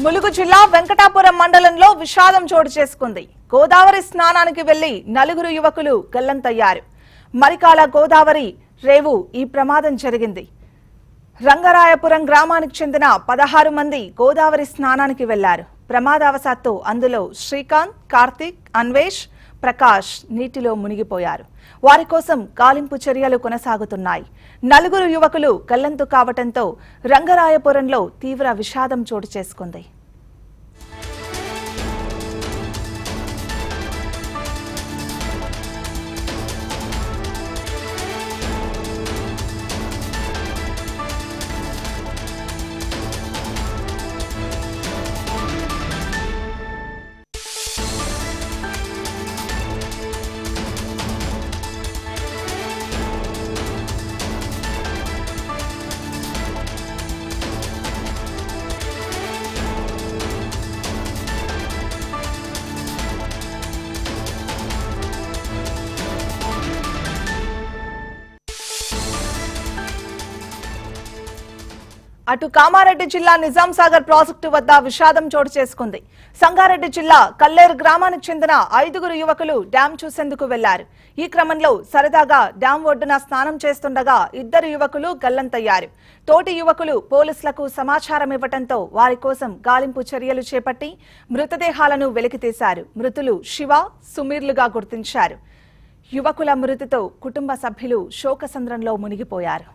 ములుగు జిల్లా వెంకటాపురం మండలంలో విషాదం చోటు చేసుకుంది గోదావరి స్నానానికి వెళ్లి నలుగురు యువకులు గల్లంతయ్యారు మరికాల గోదావరి రేవు ఈ ప్రమాదం జరిగింది రంగరాయపురం గ్రామానికి చెందిన పదహారు మంది గోదావరి స్నానానికి వెళ్లారు ప్రమాదవశాత్తు అందులో శ్రీకాంత్ కార్తీక్ అన్వేష్ ప్రకాష్ నీటిలో మునిగిపోయారు వారి కోసం గాలింపు చర్యలు కొనసాగుతున్నాయి నలుగురు యువకులు గల్లంతు కావటంతో రంగరాయపురంలో తీవ్ర విషాదం చోటు చేసుకుంది అటు కామారెడ్డి జిల్లా నిజాం సాగర్ ప్రాజెక్టు వద్ద విషాదం చోటు చేసుకుంది సంగారెడ్డి జిల్లా కల్లేరు గ్రామానికి చెందిన ఐదుగురు యువకులు డ్యాం చూసేందుకు వెళ్లారు ఈ క్రమంలో సరదాగా డ్యాం ఒడ్డున స్నానం చేస్తుండగా ఇద్దరు యువకులు గల్లంతయ్యారు తోటి యువకులు పోలీసులకు సమాచారం ఇవ్వడంతో వారి కోసం గాలింపు చర్యలు చేపట్టి మృతదేహాలను వెలికితీశారు మృతులు శివ సుమీర్లుగా గుర్తించారు యువకుల మృతితో కుటుంబ సభ్యులు శోకసంద్రంలో మునిగిపోయారు